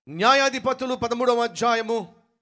న్యాయాధిపతులు పదమూడవ అధ్యాయము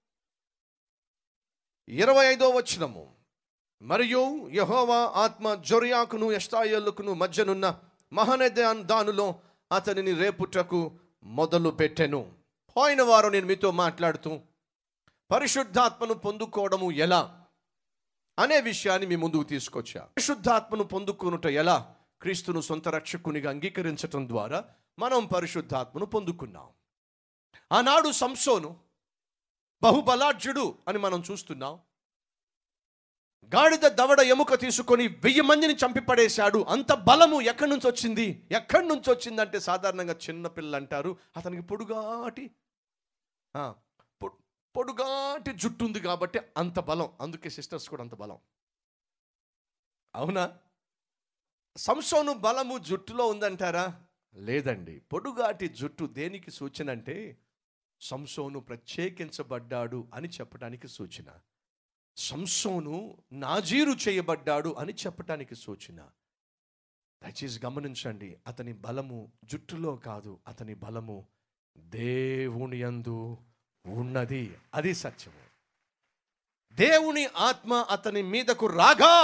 ఇరవై ఐదో వచనము మరియు యహోవా ఆత్మ జొరియాకును ఎస్టాయలుకును మధ్యనున్న మహనదాన్ దానులో అతనిని రేపుటకు మొదలు పెట్టెను పోయిన వారం నేను మీతో మాట్లాడుతూ పరిశుద్ధాత్మను పొందుకోవడము ఎలా అనే విషయాన్ని మీ ముందుకు తీసుకొచ్చా పరిశుద్ధాత్మను పొందుకునుట ఎలా క్రీస్తును సొంత రక్షకునిగా అంగీకరించటం ద్వారా మనం పరిశుద్ధాత్మను పొందుకున్నాం ఆనాడు సంసోను బహుబలాఢ్యుడు అని మనం చూస్తున్నాం గాడిద దవడ ఎముక తీసుకొని వెయ్యి మందిని చంపి పడేశాడు అంత బలము ఎక్కడి నుంచి వచ్చింది ఎక్కడి నుంచి వచ్చిందంటే సాధారణంగా చిన్న పిల్లలు అంటారు అతనికి పొడుగాటి ఆ, పొ- పొడుగాటి జుట్టు ఉంది కాబట్టి అంత బలం అందుకే సిస్టర్స్ కూడా అంత బలం అవునా సంసోను బలము జుట్టులో ఉందంటారా లేదండి పొడుగాటి జుట్టు దేనికి సూచన అంటే సంసోను ప్రత్యేకించబడ్డాడు అని చెప్పడానికి సూచన సంసోను నాజీరు చేయబడ్డాడు అని చెప్పటానికి సూచన దయచేసి గమనించండి అతని బలము జుట్టులో కాదు అతని బలము దేవుని యందు ఉన్నది అది సత్యము దేవుని ఆత్మ అతని మీదకు రాగా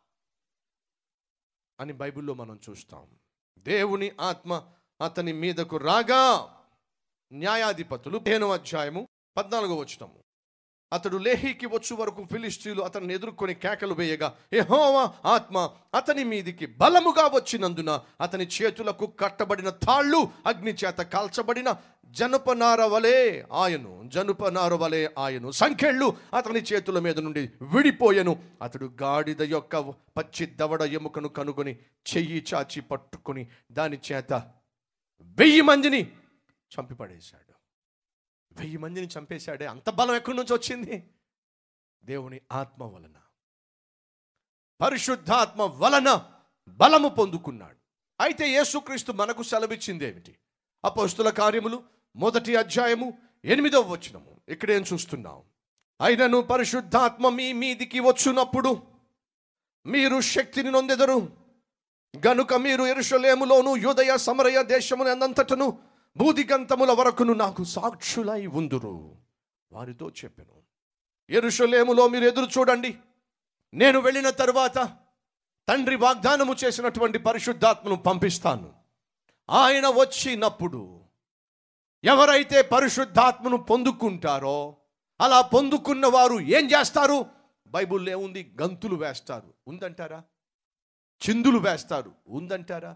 అని బైబిల్లో మనం చూస్తాం దేవుని ఆత్మ అతని మీదకు రాగా న్యాయాధిపతులు పదిహేనో అధ్యాయము పద్నాలుగో వచనము అతడు లేహికి వచ్చు వరకు ఫిలిస్తీన్లు అతన్ని ఎదుర్కొని కేకలు వేయగా యెహోవా ఆత్మ అతని మీదికి బలముగా వచ్చినందున అతని చేతులకు కట్టబడిన తాళ్ళు అగ్ని చేత కాల్చబడిన జనపనార వలె ఆయను జనుపనార వలె ఆయను సంఖ్యళ్ళు అతని చేతుల మీద నుండి విడిపోయెను అతడు గాడిద యొక్క పచ్చి దవడ ఎముకను కనుగొని చెయ్యి చాచి పట్టుకొని దాని చేత వెయ్యి మందిని చంపిపడేశాడు వెయ్యి మందిని చంపేశాడే అంత బలం ఎక్కడి నుంచి వచ్చింది దేవుని ఆత్మ వలన పరిశుద్ధాత్మ వలన బలము పొందుకున్నాడు అయితే యేసుక్రీస్తు మనకు సెలవిచ్చింది ఏమిటి అపోస్తుల కార్యములు మొదటి అధ్యాయము ఎనిమిదవ వచనము ఇక్కడేం చూస్తున్నాం అయినను పరిశుద్ధాత్మ మీ మీదికి వచ్చునప్పుడు మీరు శక్తిని నొందెదరు గనుక మీరు ఎరుషలేములోను యూదయ సమరయ దేశమునంతటను భూదిగంతముల వరకును నాకు సాక్షులై ఉందురు వారితో చెప్పెను ఎరుషలేములో మీరు ఎదురు చూడండి నేను వెళ్ళిన తరువాత తండ్రి వాగ్దానము చేసినటువంటి పరిశుద్ధాత్మను పంపిస్తాను ఆయన వచ్చినప్పుడు ఎవరైతే పరిశుద్ధాత్మను పొందుకుంటారో అలా పొందుకున్న వారు ఏం చేస్తారు బైబిల్లో ఏముంది గంతులు వేస్తారు ఉందంటారా చిందులు వేస్తారు ఉందంటారా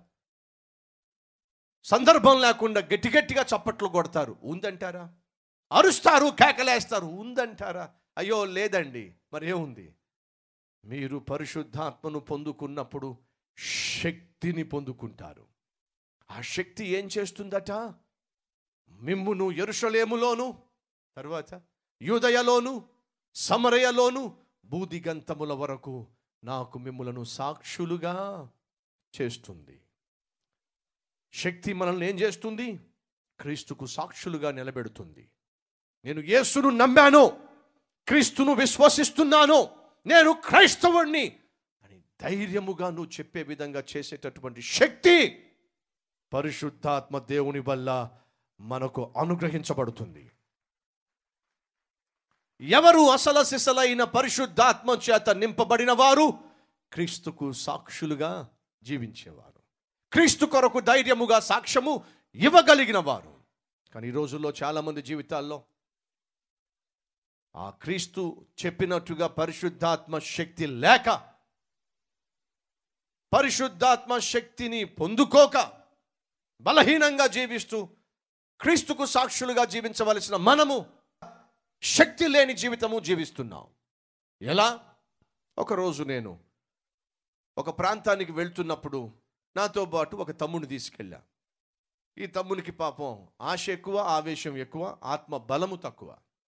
సందర్భం లేకుండా గట్టి గట్టిగా చప్పట్లు కొడతారు ఉందంటారా అరుస్తారు కేకలేస్తారు ఉందంటారా అయ్యో లేదండి మరి ఏముంది మీరు పరిశుద్ధాత్మను పొందుకున్నప్పుడు శక్తిని పొందుకుంటారు ఆ శక్తి ఏం చేస్తుందట మిమ్మును ఎరుషలేములోను తర్వాత యూదయలోను సమరయలోను బూదిగంతముల వరకు నాకు మిమ్ములను సాక్షులుగా చేస్తుంది శక్తి మనల్ని ఏం చేస్తుంది క్రీస్తుకు సాక్షులుగా నిలబెడుతుంది నేను యేసును నమ్మాను క్రీస్తును విశ్వసిస్తున్నాను నేను క్రైస్తవుణ్ణి అని ధైర్యముగా నువ్వు చెప్పే విధంగా చేసేటటువంటి శక్తి పరిశుద్ధాత్మ దేవుని వల్ల మనకు అనుగ్రహించబడుతుంది ఎవరు అసల సిసలైన పరిశుద్ధాత్మ చేత నింపబడిన వారు క్రీస్తుకు సాక్షులుగా జీవించేవారు క్రీస్తు కొరకు ధైర్యముగా సాక్ష్యము ఇవ్వగలిగిన వారు కానీ ఈ రోజుల్లో చాలామంది జీవితాల్లో ఆ క్రీస్తు చెప్పినట్టుగా పరిశుద్ధాత్మ శక్తి లేక పరిశుద్ధాత్మ శక్తిని పొందుకోక బలహీనంగా జీవిస్తూ క్రీస్తుకు సాక్షులుగా జీవించవలసిన మనము శక్తి లేని జీవితము జీవిస్తున్నాం ఎలా ఒకరోజు నేను ఒక ప్రాంతానికి వెళ్తున్నప్పుడు నాతో పాటు ఒక తమ్ముడిని తీసుకెళ్ళా ఈ తమ్మునికి పాపం ఆశ ఎక్కువ ఆవేశం ఎక్కువ ఆత్మ బలము తక్కువ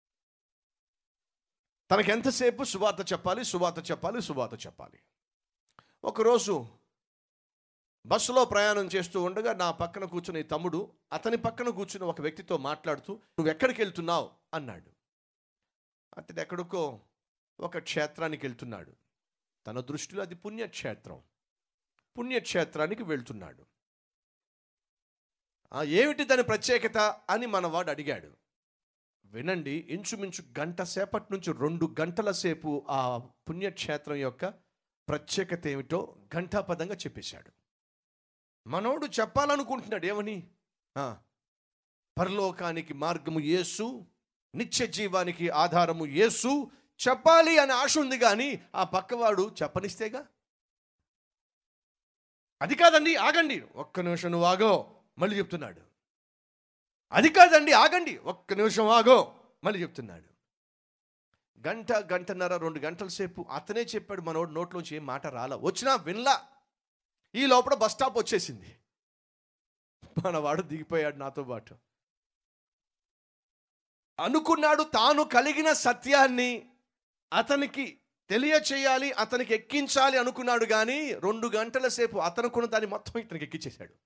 తనకి ఎంతసేపు సువార్త చెప్పాలి సువార్త చెప్పాలి సువార్త చెప్పాలి ఒకరోజు బస్సులో ప్రయాణం చేస్తూ ఉండగా నా పక్కన కూర్చున్న ఈ తమ్ముడు అతని పక్కన కూర్చున్న ఒక వ్యక్తితో మాట్లాడుతూ నువ్వు ఎక్కడికి వెళ్తున్నావు అన్నాడు అతడు ఎక్కడికో ఒక క్షేత్రానికి వెళ్తున్నాడు తన దృష్టిలో అది పుణ్యక్షేత్రం పుణ్యక్షేత్రానికి వెళ్తున్నాడు ఆ ఏమిటి దాని ప్రత్యేకత అని మనవాడు అడిగాడు వినండి ఇంచుమించు గంట సేపటి నుంచి రెండు గంటల సేపు ఆ పుణ్యక్షేత్రం యొక్క ప్రత్యేకత ఏమిటో ఘంటాపదంగా చెప్పేశాడు మనోడు చెప్పాలనుకుంటున్నాడు ఏమని ఆ, పరలోకానికి మార్గము యేసు నిత్య జీవానికి ఆధారము యేసు చెప్పాలి అని ఆశ ఉంది కానీ ఆ పక్కవాడు చెప్పనిస్తేగా అది కాదండి ఆగండి ఒక్క నిమిషం నువ్వు ఆగో మళ్ళీ చెప్తున్నాడు అది కాదండి ఆగండి ఒక్క నిమిషం ఆగో మళ్ళీ చెప్తున్నాడు గంట గంటన్నర రెండు గంటల సేపు అతనే చెప్పాడు మనోడు నోట్లోంచి ఏం మాట రాలా వచ్చినా వినలా ఈ లోపల బస్ స్టాప్ వచ్చేసింది మనవాడు దిగిపోయాడు నాతో పాటు అనుకున్నాడు తాను కలిగిన సత్యాన్ని అతనికి తెలియచేయాలి అతనికి ఎక్కించాలి అనుకున్నాడు కానీ రెండు గంటల సేపు అతనుకున్న దాన్ని మొత్తం ఇతనికి ఎక్కించేశాడు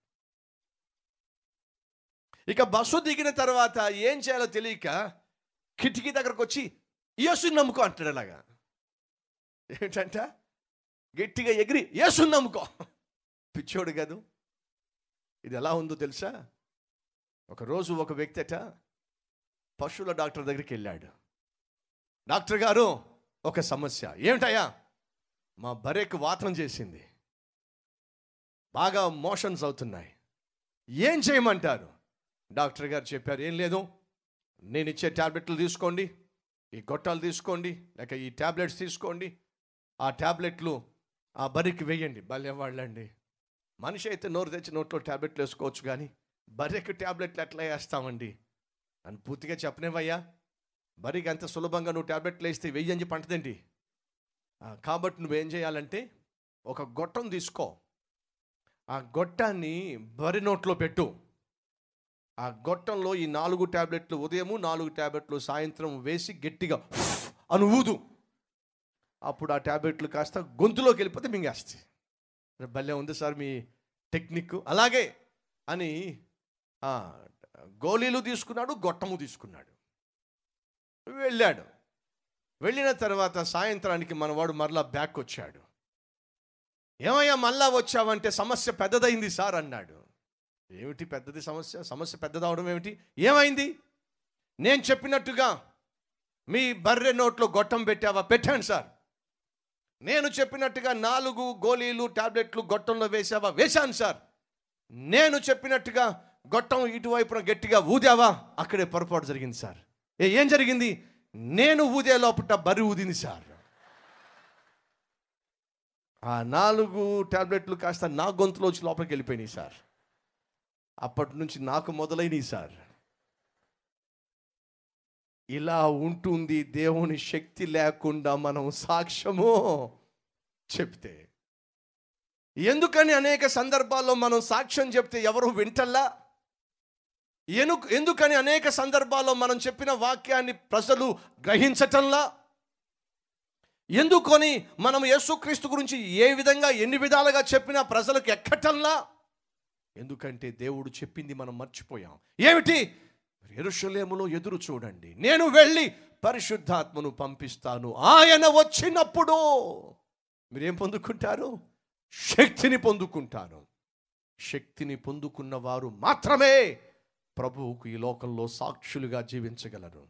ఇక బస్సు దిగిన తర్వాత ఏం చేయాలో తెలియక కిటికీ దగ్గరకు వచ్చి యేసుని నమ్ముకో అంటాడు అలాగా ఏంటంట గట్టిగా ఎగిరి యేసుని నమ్ముకో పిచ్చోడు కాదు ఇది ఎలా ఉందో తెలుసా ఒకరోజు ఒక వ్యక్తి అట పశువుల డాక్టర్ దగ్గరికి వెళ్ళాడు డాక్టర్ గారు ఒక సమస్య ఏమిటయ్యా మా బర్రెకు వాతం చేసింది బాగా మోషన్స్ అవుతున్నాయి ఏం చేయమంటారు డాక్టర్ గారు చెప్పారు ఏం లేదు నేను ఇచ్చే ట్యాబ్లెట్లు తీసుకోండి ఈ గొట్టాలు తీసుకోండి లేక ఈ ట్యాబ్లెట్స్ తీసుకోండి ఆ ట్యాబ్లెట్లు ఆ బర్రెకి వేయండి భలే వాళ్ళండి మనిషి అయితే నోరు తెచ్చి నోట్లో ట్యాబ్లెట్లు వేసుకోవచ్చు కానీ బర్రెకి ట్యాబ్లెట్లు ఎట్లా వేస్తామండి అని పూర్తిగా చెప్పనేవయ్యా బర్రెకి అంత సులభంగా నువ్వు ట్యాబ్లెట్లు వేస్తే వెయ్యి అని చెప్పి అంటదేంటి ఆ, కాబట్టి నువ్వేం చేయాలంటే ఒక గొట్టం తీసుకో ఆ గొట్టాన్ని బరి నోట్లో పెట్టు ఆ గొట్టంలో ఈ నాలుగు ట్యాబ్లెట్లు ఉదయము నాలుగు ట్యాబ్లెట్లు సాయంత్రం వేసి గట్టిగా అని ఊదు అప్పుడు ఆ ట్యాబ్లెట్లు కాస్త గొంతులోకి వెళ్ళిపోతే మింగేస్తాయి భలే ఉంది సార్ మీ టెక్నిక్ అలాగే అని ఆ, గోళీలు తీసుకున్నాడు గొట్టము తీసుకున్నాడు వెళ్ళాడు వెళ్ళిన తర్వాత సాయంత్రానికి మనవాడు మరలా బ్యాక్ వచ్చాడు ఏమయ్యా మళ్ళా వచ్చావంటే సమస్య పెద్దదైంది సార్ అన్నాడు ఏమిటి పెద్దది సమస్య సమస్య పెద్దదవడం ఏమిటి ఏమైంది నేను చెప్పినట్టుగా మీ బర్రె నోట్లో గొట్టం పెట్టావా పెట్టాను సార్ నేను చెప్పినట్టుగా నాలుగు గోళీలు టాబ్లెట్లు గొట్టంలో వేసావా వేశాను సార్ నేను చెప్పినట్టుగా గొట్టం ఇటువైపున గట్టిగా ఊదావా అక్కడే పొరపాటు జరిగింది సార్ ఏ ఏం జరిగింది నేను ఊదే లోపల బరి ఊదింది సార్ ఆ నాలుగు టాబ్లెట్లు కాస్త నా గొంతులో వచ్చి లోపలికి వెళ్ళిపోయినాయి సార్ అప్పటి నుంచి నాకు మొదలైనవి సార్ ఇలా ఉంటుంది దేవుని శక్తి లేకుండా మనం సాక్ష్యము చెప్తే ఎందుకని అనేక సందర్భాల్లో మనం సాక్ష్యం చెప్తే ఎవరు వింటల్లా ఎను ఎందుకని అనేక సందర్భాల్లో మనం చెప్పిన వాక్యాన్ని ప్రజలు గ్రహించటంలా ఎందుకొని మనం యేసుక్రీస్తు గురించి ఏ విధంగా ఎన్ని విధాలుగా చెప్పినా ప్రజలకు ఎక్కటంలా ఎందుకంటే దేవుడు చెప్పింది మనం మర్చిపోయాం ఏమిటి ఎరుషలేములో ఎదురు చూడండి నేను వెళ్ళి పరిశుద్ధాత్మను పంపిస్తాను ఆయన వచ్చినప్పుడు మీరేం పొందుకుంటారు శక్తిని పొందుకుంటారు శక్తిని పొందుకున్న వారు మాత్రమే ప్రభువుకు ఈ లోకంలో సాక్షులుగా జీవించగలరు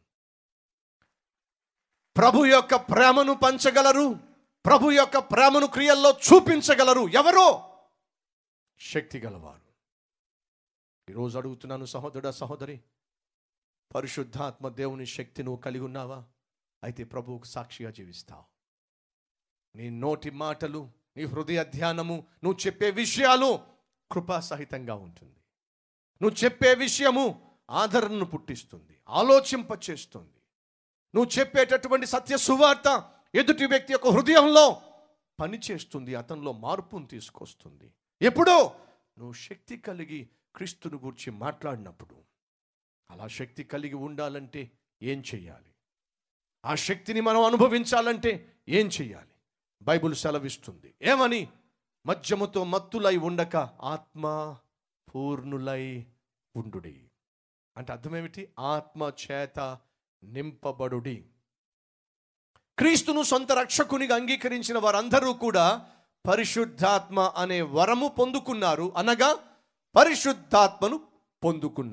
ప్రభు యొక్క ప్రేమను పంచగలరు ప్రభు యొక్క ప్రేమను క్రియల్లో చూపించగలరు ఎవరు శక్తి గలవారు ఈరోజు అడుగుతున్నాను సహోదరుడా సహోదరి పరిశుద్ధాత్మ దేవుని శక్తి నువ్వు కలిగి ఉన్నావా అయితే ప్రభువుకు సాక్షిగా జీవిస్తావు నీ నోటి మాటలు నీ హృదయ ధ్యానము నువ్వు చెప్పే విషయాలు కృపాసహితంగా ఉంటుంది నువ్వు చెప్పే విషయము ఆదరణను పుట్టిస్తుంది ఆలోచింపచేస్తుంది నువ్వు చెప్పేటటువంటి సత్య సువార్త ఎదుటి వ్యక్తి యొక్క హృదయంలో పనిచేస్తుంది అతనిలో మార్పును తీసుకొస్తుంది ఎప్పుడో నువ్వు శక్తి కలిగి క్రీస్తుని గురించి మాట్లాడినప్పుడు అలా శక్తి కలిగి ఉండాలంటే ఏం చెయ్యాలి ఆ శక్తిని మనం అనుభవించాలంటే ఏం చెయ్యాలి బైబిల్ సెలవిస్తుంది ఏమని మద్యముతో మత్తులై ఉండక ఆత్మ పూర్ణులై ఉండుడి అంటే అర్థమేమిటి ఆత్మ చేత నింపబడుడి క్రీస్తును సొంత రక్షకునిగా అంగీకరించిన వారందరూ కూడా పరిశుద్ధాత్మ అనే వరము పొందుకున్నారు అనగా పరిశుద్ధాత్మను పొందుకున్నారు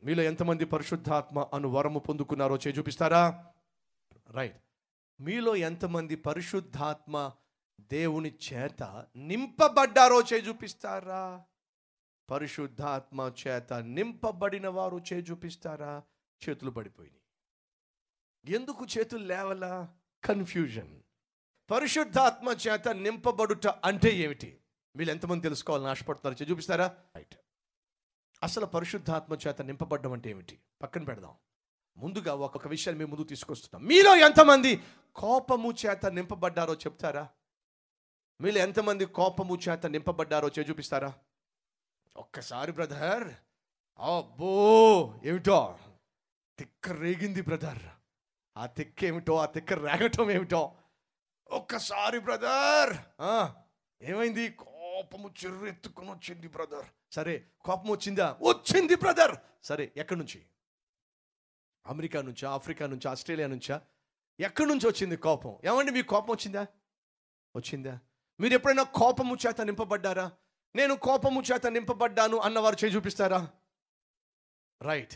మీలో ఎంతమంది పరిశుద్ధాత్మ అను వరము పొందుకున్నారో చే చూపిస్తారా రైట్ మీలో ఎంతమంది పరిశుద్ధాత్మ దేవుని చేత నింపబడ్డారో చే చూపిస్తారా పరిశుద్ధాత్మ చేత నింపబడిన వారు చే చూపిస్తారా చేతులు పడిపోయినాయి ఎందుకు చేతులు లేవలా కన్ఫ్యూజన్ పరిశుద్ధాత్మ చేత నింపబడుట అంటే ఏమిటి వీళ్ళు ఎంతమంది తెలుసుకోవాలని ఆశపడుతున్నారు చే చూపిస్తారా రైట్ అసలు పరిశుద్ధాత్మ చేత నింపబడ్డం అంటే ఏమిటి పక్కన పెడదాం ముందుగా ఒక్కొక్క విషయాన్ని మేము ముందు తీసుకొస్తున్నాం మీలో ఎంతమంది కోపము చేత నింపబడ్డారో చెప్తారా మీలో ఎంతమంది కోపము చేత నింపబడ్డారో చే చూపిస్తారా ఒక్కసారి బ్రదర్ అబ్బో ఏమిటో తిక్క రేగింది బ్రదర్ ఆ తిక్క ఏమిటో ఆ తిక్క రేగటం ఏమిటో ఒక్కసారి బ్రదర్ ఆ, ఏమైంది కోపము చెర్రెత్తుకుని వచ్చింది బ్రదర్ సరే కోపం వచ్చిందా వచ్చింది బ్రదర్ సరే ఎక్కడి నుంచి అమెరికా నుంచా ఆఫ్రికా నుంచా ఆస్ట్రేలియా నుంచా ఎక్కడి నుంచి వచ్చింది కోపం ఏమండి మీకు కోపం వచ్చిందా వచ్చిందా మీరు ఎప్పుడైనా కోపము చేత నింపబడ్డారా నేను కోపము చేత నింపబడ్డాను అన్నవారు చేయి చూపిస్తారా రైట్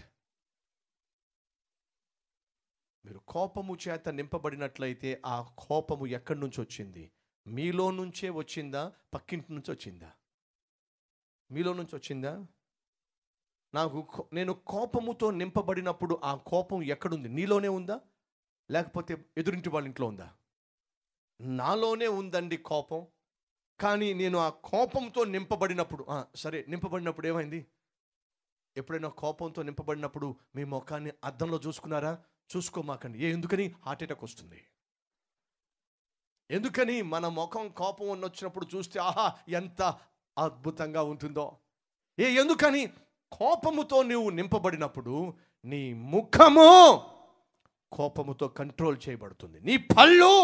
మీరు కోపము చేత నింపబడినట్లయితే ఆ కోపము ఎక్కడి నుంచి వచ్చింది మీలో నుంచే వచ్చిందా పక్కింటి నుంచి వచ్చిందా మీలో నుంచి వచ్చిందా నాకు కో- నేను కోపముతో నింపబడినప్పుడు ఆ కోపం ఎక్కడుంది నీలోనే ఉందా లేకపోతే ఎదురింటి వాళ్ళ ఇంట్లో ఉందా నాలోనే ఉందండి కోపం కానీ నేను ఆ కోపంతో నింపబడినప్పుడు ఆ, సరే నింపబడినప్పుడు ఏమైంది ఎప్పుడైనా కోపంతో నింపబడినప్పుడు మీ ముఖాన్ని అద్దంలో చూసుకున్నారా చూసుకోమాకండి ఏ ఎందుకని హార్ట్ అటాక్ వస్తుంది ఎందుకని మన ముఖం కోపం ఉన్న వచ్చినప్పుడు చూస్తే ఆహా ఎంత అద్భుతంగా ఉంటుందో ఏ ఎందుకని కోపముతో నువ్వు నింపబడినప్పుడు నీ ముఖము కోపముతో కంట్రోల్ చేయబడుతుంది నీ పళ్ళు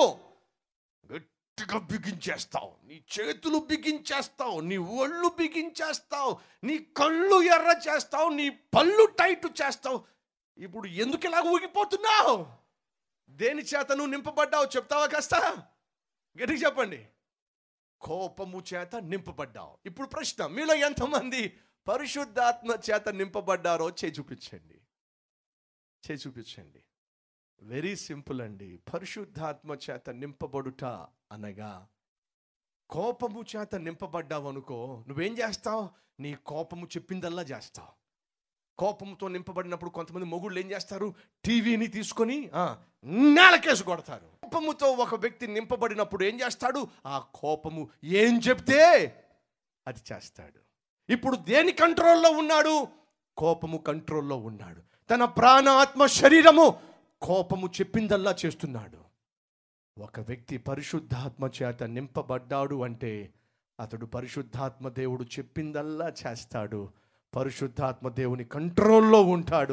గట్టిగా బిగించేస్తావు నీ చేతులు బిగించేస్తావు నీ ఒళ్ళు బిగించేస్తావు నీ కళ్ళు ఎర్ర చేస్తావు నీ పళ్ళు టైట్ చేస్తావు ఇప్పుడు ఎందుకు ఇలా ఊగిపోతున్నావు దేని చేత నువ్వు నింపబడ్డావు చెప్తావా కాస్త గట్టిగా చెప్పండి కోపము చేత నింపబడ్డావు ఇప్పుడు ప్రశ్న మీలో ఎంతమంది పరిశుద్ధాత్మ చేత నింపబడ్డారో చే చూపించండి చే చూపించండి వెరీ సింపుల్ అండి పరిశుద్ధాత్మ చేత నింపబడుట అనగా కోపము చేత నింపబడ్డావు అనుకో నువ్వేం చేస్తావు నీ కోపము చెప్పిందల్లా చేస్తావు కోపంతో నింపబడినప్పుడు కొంతమంది మొగుళ్ళు ఏం చేస్తారు టీవీని తీసుకొని ఆ, నేలకేసి కొడతారు కోపముతో ఒక వ్యక్తి నింపబడినప్పుడు ఏం చేస్తాడు ఆ కోపము ఏం చెప్తే అది చేస్తాడు ఇప్పుడు దేని కంట్రోల్లో ఉన్నాడు కోపము కంట్రోల్లో ఉన్నాడు తన ప్రాణ ఆత్మ శరీరము కోపము చెప్పిందల్లా చేస్తున్నాడు ఒక వ్యక్తి పరిశుద్ధాత్మ చేత నింపబడ్డాడు అంటే అతడు పరిశుద్ధాత్మ దేవుడు చెప్పిందల్లా చేస్తాడు పరిశుద్ధాత్మ దేవుని కంట్రోల్లో ఉంటాడు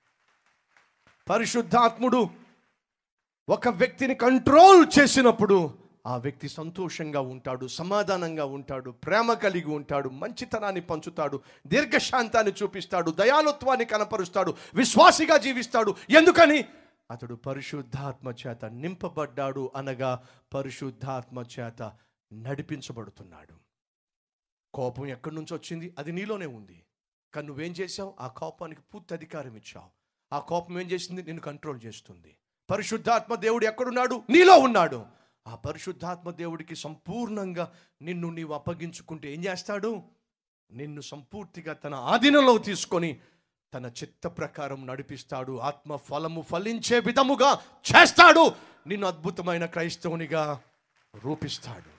పరిశుద్ధాత్ముడు ఒక వ్యక్తిని కంట్రోల్ చేసినప్పుడు ఆ వ్యక్తి సంతోషంగా ఉంటాడు సమాధానంగా ఉంటాడు ప్రేమ కలిగి ఉంటాడు మంచితనాన్ని పంచుతాడు దీర్ఘశాంతాన్ని చూపిస్తాడు దయాలుత్వాన్ని కనపరుస్తాడు విశ్వాసిగా జీవిస్తాడు ఎందుకని అతడు పరిశుద్ధాత్మ చేత నింపబడ్డాడు అనగా పరిశుద్ధాత్మ చేత నడిపించబడుతున్నాడు కోపం ఎక్కడి నుంచి వచ్చింది అది నీలోనే ఉంది కానీ నువ్వేం చేసావు ఆ కోపానికి పూర్తి అధికారం ఇచ్చావు ఆ కోపం ఏం చేసింది నిన్ను కంట్రోల్ చేస్తుంది పరిశుద్ధాత్మ దేవుడు ఎక్కడున్నాడు నీలో ఉన్నాడు ఆ పరిశుద్ధాత్మ దేవుడికి సంపూర్ణంగా నిన్ను నీవు అప్పగించుకుంటే ఏం చేస్తాడు నిన్ను సంపూర్తిగా తన ఆధీనంలో తీసుకొని తన చిత్త ప్రకారం నడిపిస్తాడు ఆత్మ ఫలము ఫలించే విధముగా చేస్తాడు నిన్ను అద్భుతమైన క్రైస్తవునిగా రూపిస్తాడు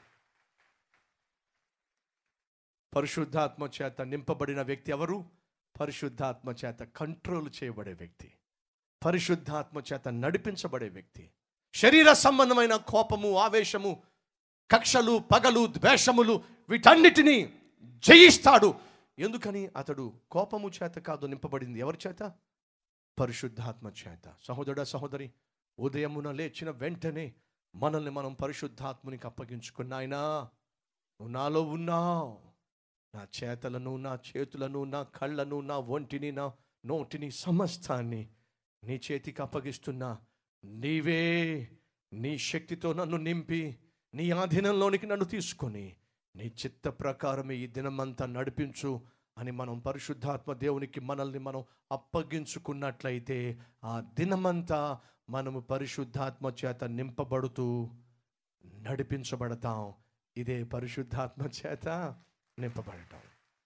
పరిశుద్ధాత్మ చేత నింపబడిన వ్యక్తి ఎవరు పరిశుద్ధాత్మ చేత కంట్రోల్ చేయబడే వ్యక్తి పరిశుద్ధాత్మ చేత నడిపించబడే వ్యక్తి శరీర సంబంధమైన కోపము ఆవేశము కక్షలు పగలు ద్వేషములు వీటన్నిటినీ జయిస్తాడు ఎందుకని అతడు కోపము చేత కాదు నింపబడింది ఎవరి చేత పరిశుద్ధాత్మ చేత సహోదరుడ సహోదరి ఉదయమున లేచిన వెంటనే మనల్ని మనం పరిశుద్ధాత్మునికి అప్పగించుకున్న ఆయనా నువ్వు నాలో ఉన్నావు నా చేతలను నా చేతులను నా కళ్ళను నా ఒంటిని నా నోటిని సమస్తాన్ని నీ చేతికి అప్పగిస్తున్నా నీవే నీ శక్తితో నన్ను నింపి నీ ఆధీనంలోనికి నన్ను తీసుకొని నీ చిత్త ప్రకారమే ఈ దినమంతా నడిపించు అని మనం పరిశుద్ధాత్మ దేవునికి మనల్ని మనం అప్పగించుకున్నట్లయితే ఆ దినమంతా మనము పరిశుద్ధాత్మ చేత నింపబడుతూ నడిపించబడతాం ఇదే పరిశుద్ధాత్మ చేత నింపబడటం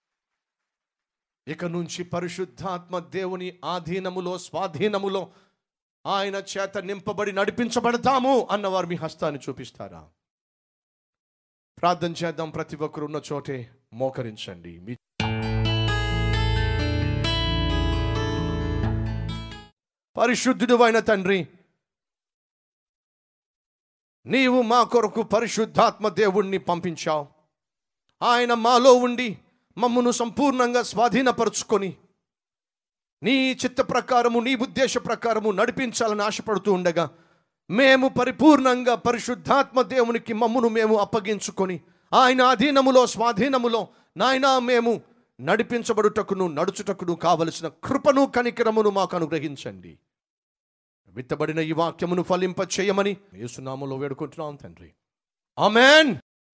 ఇక నుంచి పరిశుద్ధాత్మ దేవుని ఆధీనములో స్వాధీనములో ఆయన చేత నింపబడి నడిపించబడతాము అన్నవారు మీ హస్తాన్ని చూపిస్తారా ప్రార్థన చేద్దాం ప్రతి ఒక్కరు ఉన్న చోటే మోకరించండి మీ పరిశుద్ధుడు అయిన తండ్రి నీవు మా కొరకు పరిశుద్ధాత్మ దేవుణ్ణి పంపించావు ఆయన మాలో ఉండి మమ్మను సంపూర్ణంగా స్వాధీనపరుచుకొని నీ చిత్త ప్రకారము నీ ఉద్దేశ ప్రకారము నడిపించాలని ఆశపడుతూ ఉండగా మేము పరిపూర్ణంగా పరిశుద్ధాత్మ దేవునికి మమ్మును మేము అప్పగించుకొని ఆయన అధీనములో స్వాధీనములో నాయనా మేము నడిపించబడుటకును నడుచుటకును కావలసిన కృపను కనికరమును మాకు అనుగ్రహించండి విత్తబడిన ఈ వాక్యమును ఫలింప చేయమని యేసునామములో వేడుకుంటున్నాం తండ్రి ఆమెన్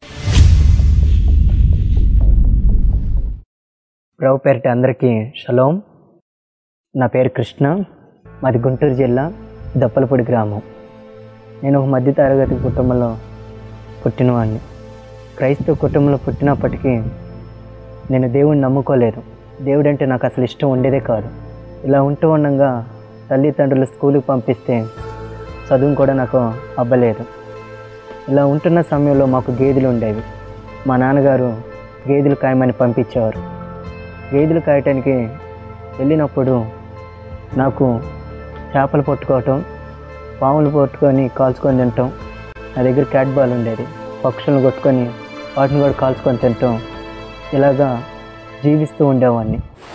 ప్రభు పేరిట అందరికీ షలోం నా పేరు కృష్ణ మాది గుంటూరు జిల్లా దప్పలపూడి గ్రామం నేను ఒక మధ్య తరగతి కుటుంబంలో పుట్టినవాడిని క్రైస్తవ కుటుంబంలో పుట్టినప్పటికీ నేను దేవుడిని నమ్ముకోలేదు దేవుడు అంటే నాకు అసలు ఇష్టం ఉండేదే కాదు ఇలా ఉంటూ ఉండగా తల్లిదండ్రులు స్కూల్కి పంపిస్తే చదువు కూడా నాకు అవ్వలేదు ఇలా ఉంటున్న సమయంలో మాకు గేదెలు ఉండేవి మా నాన్నగారు గేదెలు కాయమని పంపించేవారు గేదెలు కాయటానికి వెళ్ళినప్పుడు నాకు చేపలు పట్టుకోవటం పాములు పట్టుకొని కాల్చుకొని తినటం నా దగ్గర క్యాట్ బాల్ ఉండేది పక్షులను కొట్టుకొని వాటిని కూడా కాల్చుకొని తినటం ఇలాగా జీవిస్తూ ఉండేవాడిని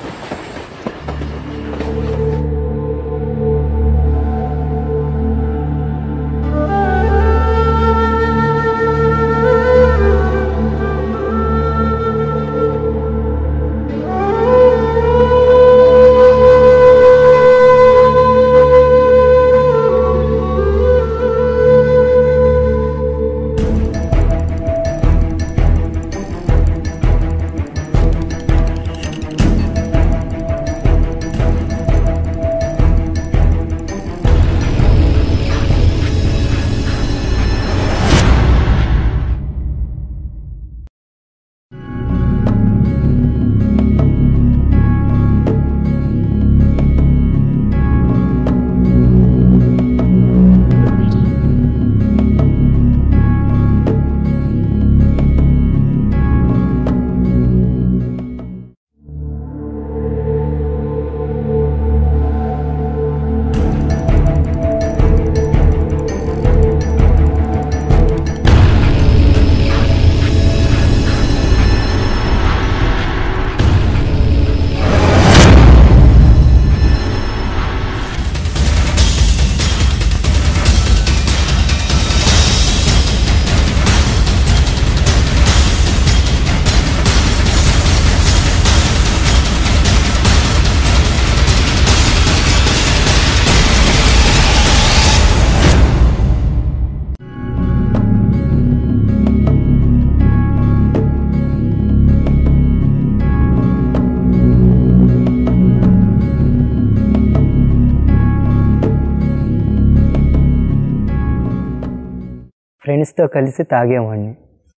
ఫ్రెండ్స్తో కలిసి తాగేవాడిని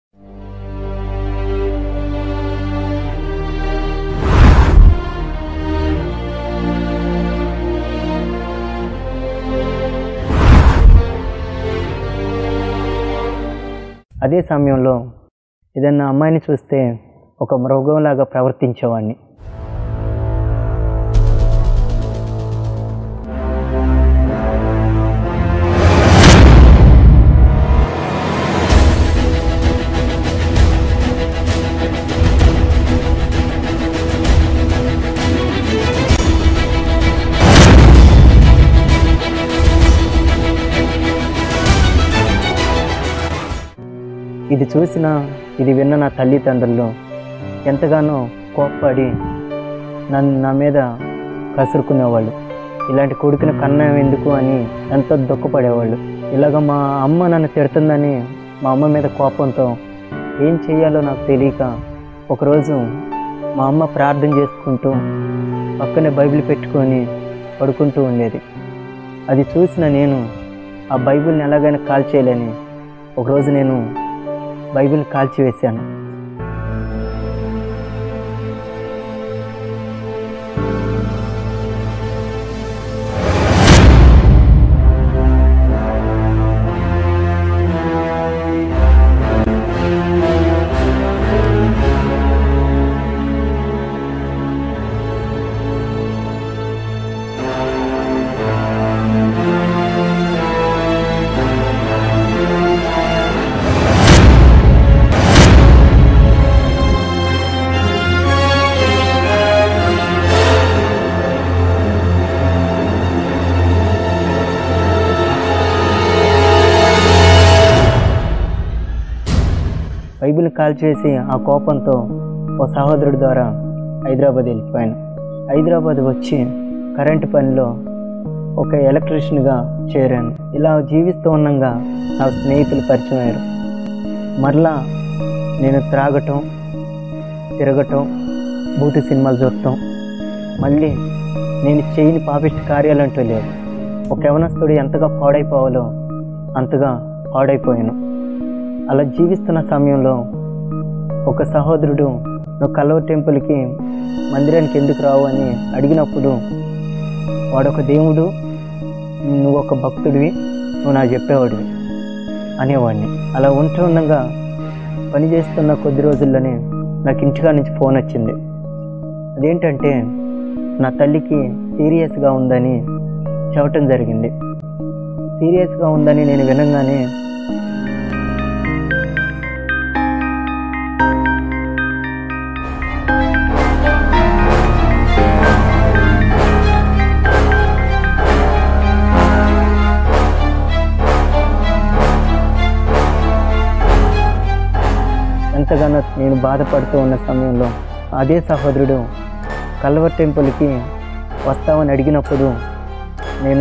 అదే సమయంలో ఏదన్నా అమ్మాయిని చూస్తే ఒక మృగంలాగా ప్రవర్తించేవాడిని ఇది చూసిన ఇది విన్న నా తల్లిదండ్రులు ఎంతగానో కోప్పడి నన్ను నా మీద కసురుకునేవాళ్ళు ఇలాంటి కొడుకుని కన్నా ఎందుకు అని ఎంతో దుఃఖపడేవాళ్ళు ఇలాగ మా అమ్మ నన్ను తిడుతుందని మా అమ్మ మీద కోపంతో ఏం చేయాలో నాకు తెలియక ఒకరోజు మా అమ్మ ప్రార్థన చేసుకుంటూ పక్కనే బైబిల్ పెట్టుకొని పడుకుంటూ ఉండేది అది చూసిన నేను ఆ బైబిల్ని ఎలాగైనా కాల్చేయాలని ఒకరోజు నేను బైబిల్ కాల్చివేశాను బైబిల్ కాల్చేసి ఆ కోపంతో ఓ సహోదరుడి ద్వారా హైదరాబాద్ వెళ్ళిపోయాను హైదరాబాద్ వచ్చి కరెంటు పనిలో ఒక ఎలక్ట్రీషియన్గా చేరాను ఇలా జీవిస్తూ ఉండగా నా స్నేహితులు పరిచయం అయ్యారు మరలా నేను త్రాగటం తిరగటం భూతి సినిమాలు చూడటం మళ్ళీ నేను చేయని పాపిష్టి కార్యాలంటూ లేవు ఒక యవనస్తుడు ఎంతగా పాడైపోవాలో అంతగా పాడైపోయాను అలా జీవిస్తున్న సమయంలో ఒక సహోదరుడు నువ్వు కలవ టెంపుల్కి మందిరానికి ఎందుకు రావు అని అడిగినప్పుడు వాడొక దేవుడు నువ్వు ఒక భక్తుడివి నువ్వు నాకు చెప్పేవాడివి అనేవాడిని అలా ఉంటూ ఉండగా పని చేస్తున్న కొద్ది రోజుల్లోనే నాకు ఇంటికా నుంచి ఫోన్ వచ్చింది అదేంటంటే నా తల్లికి సీరియస్గా ఉందని చెప్పటం జరిగింది సీరియస్గా ఉందని నేను వినంగానే ఎంతగానో నేను బాధపడుతూ ఉన్న సమయంలో అదే సహోదరుడు కల్వర్ టెంపుల్కి వస్తామని అడిగినప్పుడు నేను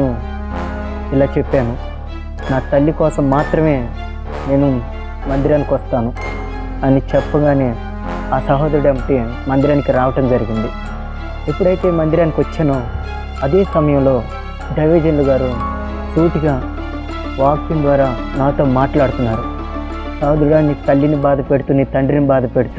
ఇలా చెప్పాను నా తల్లి కోసం మాత్రమే నేను మందిరానికి వస్తాను అని చెప్పగానే ఆ సహోదరుడు ఏమిటి మందిరానికి రావటం జరిగింది ఎప్పుడైతే మందిరానికి వచ్చానో అదే సమయంలో దైవజనులు గారు సూటిగా వాక్యం ద్వారా నాతో మాట్లాడుతున్నారు సహోదరుడా నీ తల్లిని బాధ పెడుతూ నీ తండ్రిని బాధ పెడుతూ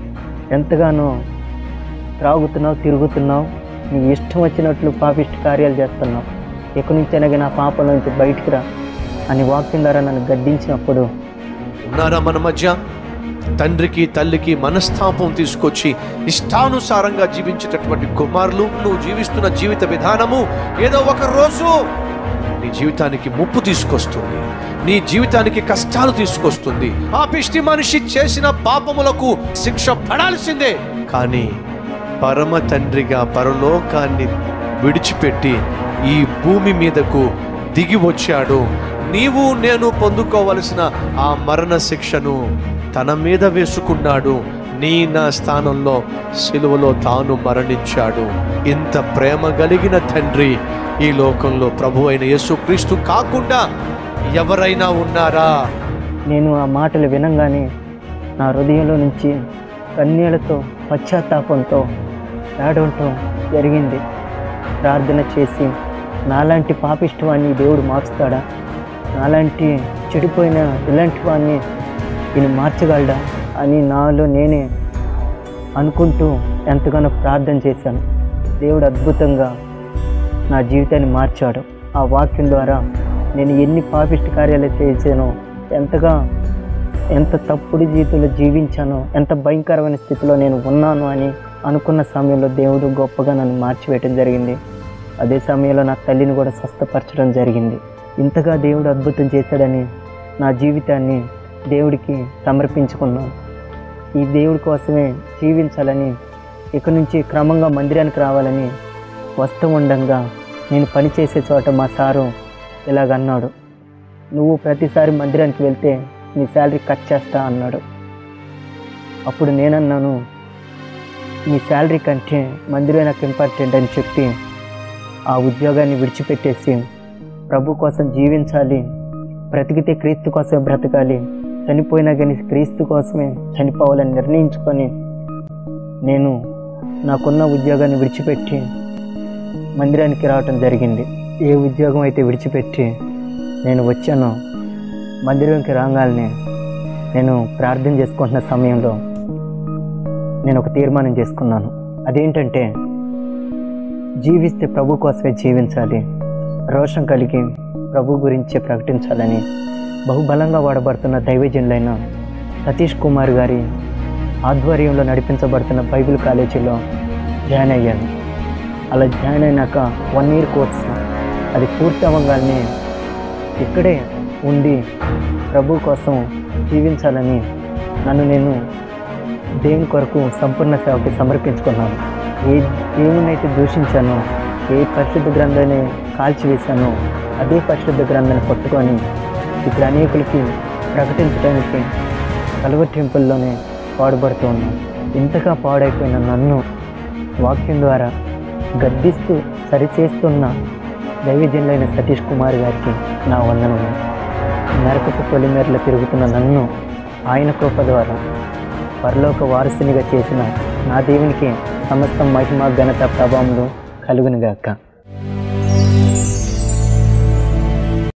ఎంతగానో త్రాగుతున్నావు తిరుగుతున్నావు నీ ఇష్టం వచ్చినట్లు పాపిష్టి కార్యాలు చేస్తున్నావు ఎక్కడి నుంచి అనగా నా పాపల నుంచి బయటికి రా అని వాక్యం ద్వారా నన్ను గద్దించినప్పుడు ఉన్నారా మన మధ్య తండ్రికి తల్లికి మనస్తాపం తీసుకొచ్చి ఇష్టానుసారంగా జీవించేటటువంటి కుమారులు నువ్వు జీవిస్తున్న జీవిత విధానము ఏదో ఒక రోజు నీ జీవితానికి ముప్పు తీసుకొస్తుంది నీ జీవితానికి కష్టాలు తీసుకొస్తుంది ఆ పిష్టి మనిషి చేసిన పాపములకు శిక్ష పడాల్సిందే కానీ పరమ తండ్రిగా పరలోకాన్ని విడిచిపెట్టి ఈ భూమి మీదకు దిగి వచ్చాడు నీవు నేను పొందుకోవలసిన ఆ మరణ శిక్షను తన మీద వేసుకున్నాడు నీ నా స్థానంలో సిలువలో తాను మరణించాడు ఇంత ప్రేమ కలిగిన తండ్రి ఈ లోకంలో ప్రభు అయిన యేసుక్రీస్తు కాకుండా ఎవరైనా ఉన్నారా నేను ఆ మాటలు వినంగానే నా హృదయంలో నుంచి కన్నీళ్లతో పశ్చాత్తాపంతో ఏడవటం జరిగింది ప్రార్థన చేసి నాలాంటి పాపిష్టవాన్ని దేవుడు మార్చుతాడా నాలాంటి చెడిపోయిన ఇలాంటి వాడిని ఈయన మార్చగలడా అని నాలో నేనే అనుకుంటూ ఎంతగానో ప్రార్థన చేశాను దేవుడు అద్భుతంగా నా జీవితాన్ని మార్చాడు ఆ వాక్యం ద్వారా నేను ఎన్ని పాపిష్టి కార్యాలు చేశానో ఎంతగా ఎంత తప్పుడు జీవితంలో జీవించానో ఎంత భయంకరమైన స్థితిలో నేను ఉన్నాను అని అనుకున్న సమయంలో దేవుడు గొప్పగా నన్ను మార్చివేయటం జరిగింది అదే సమయంలో నా తల్లిని కూడా స్వస్థపరచడం జరిగింది ఇంతగా దేవుడు అద్భుతం చేశాడని నా జీవితాన్ని దేవుడికి సమర్పించుకున్నాను ఈ దేవుడి కోసమే జీవించాలని ఇక నుంచి క్రమంగా మందిరానికి రావాలని వస్తూ ఉండంగా నేను పనిచేసే చోట మా సారు ఇలాగన్నాడు నువ్వు ప్రతిసారి మందిరానికి వెళ్తే నీ శాలరీ కట్ చేస్తా అన్నాడు అప్పుడు నేనన్నాను నీ శాలరీ కంటే మందిరం నాకు ఇంపార్టెంట్ అని చెప్పి ఆ ఉద్యోగాన్ని విడిచిపెట్టేసి ప్రభు కోసం జీవించాలి బ్రతికితే క్రీస్తు కోసమే బ్రతకాలి చనిపోయినా కానీ క్రీస్తు కోసమే చనిపోవాలని నిర్ణయించుకొని నేను నాకున్న ఉద్యోగాన్ని విడిచిపెట్టి మందిరానికి రావటం జరిగింది ఏ ఉద్యోగం అయితే విడిచిపెట్టి నేను వచ్చానో మందిరంకి రాగానే నేను ప్రార్థన చేసుకుంటున్న సమయంలో నేను ఒక తీర్మానం చేసుకున్నాను అదేంటంటే జీవిస్తే ప్రభు కోసమే జీవించాలి రోషం కలిగి ప్రభు గురించి ప్రకటించాలని బహుబలంగా వాడబడుతున్న దైవజనులైన సతీష్ కుమార్ గారి ఆధ్వర్యంలో నడిపించబడుతున్న బైబిల్ కాలేజీలో జాయిన్ అయ్యాను అలా జాయిన్ అయినాక వన్ ఇయర్ కోర్స్ అది పూర్తి అవ్వగానే ఇక్కడే ఉండి ప్రభు కోసం జీవించాలని నన్ను నేను దేవుని కొరకు సంపూర్ణ సేవకి సమర్పించుకున్నాను ఏ దేవునైతే దూషించానో ఏ పరిశుద్ధ గ్రంథాన్ని కాల్చివేశానో అదే పరిశుద్ధ గ్రంథాన్ని పట్టుకొని ఇక్కడ అనేకులకి ప్రకటించడానికి కలువ టెంపుల్లోనే పాడుపడుతూ ఉన్నాను ఇంతగా పాడైపోయిన నన్ను వాక్యం ద్వారా గద్దిస్తూ సరిచేస్తున్న దైవజనులైన సతీష్ కుమార్ గారికి నా వందనము నరకపు పొలిమేరలో తిరుగుతున్న నన్ను ఆయన కృప ద్వారా పరలోక వారసునిగా చేసిన నా దేవునికి సమస్త మహిమ ఘనత ప్రభావములు కలుగునుగాక